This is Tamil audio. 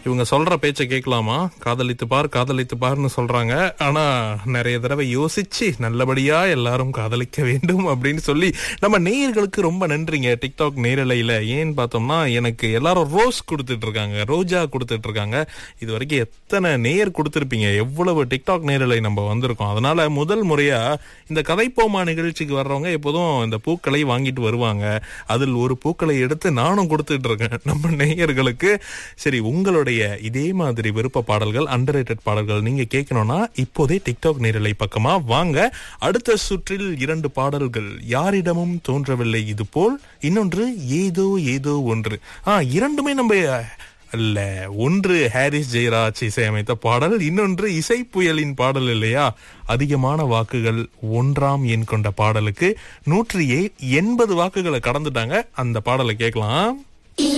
இவங்க சொல்ற பேச்சை கேட்கலாமா காதலித்து பார் காதலித்து பார்னு சொல்றாங்க ஆனா நிறைய தடவை யோசிச்சு நல்லபடியா எல்லாரும் காதலிக்க வேண்டும் அப்படின்னு சொல்லி நம்ம நேயர்களுக்கு ரொம்ப நன்றிங்க டிக்டாக் நேரலையில ஏன்னு பார்த்தோம்னா எனக்கு எல்லாரும் ரோஸ் கொடுத்துட்டு இருக்காங்க ரோஜா கொடுத்துட்டு இருக்காங்க இது வரைக்கும் எத்தனை நேயர் கொடுத்துருப்பீங்க எவ்வளவு டிக்டாக் நேரலை நம்ம வந்திருக்கோம் அதனால முதல் முறையா இந்த கதைப்போமா நிகழ்ச்சிக்கு வர்றவங்க எப்போதும் இந்த பூக்களை வாங்கிட்டு வருவாங்க அதில் ஒரு பூக்களை எடுத்து நானும் கொடுத்துட்டு இருக்கேன் நம்ம நேயர்களுக்கு சரி உங்களுடைய இதே மாதிரி விருப்ப பாடல்கள் அண்டர் பாடல்கள் நீங்க கேட்கணும்னா இப்போதே டிக்டாக் நேரலை பக்கமா வாங்க அடுத்த சுற்றில் இரண்டு பாடல்கள் யாரிடமும் தோன்றவில்லை இது போல் இன்னொன்று ஏதோ ஏதோ ஒன்று ஆ இரண்டுமே நம்ம அல்ல ஒன்று ஹாரிஸ் ஜெயராஜ் இசையமைத்த பாடல் இன்னொன்று இசை புயலின் பாடல் இல்லையா அதிகமான வாக்குகள் ஒன்றாம் எண் கொண்ட பாடலுக்கு நூற்றி எண்பது வாக்குகளை கடந்துட்டாங்க அந்த பாடலை கேட்கலாம்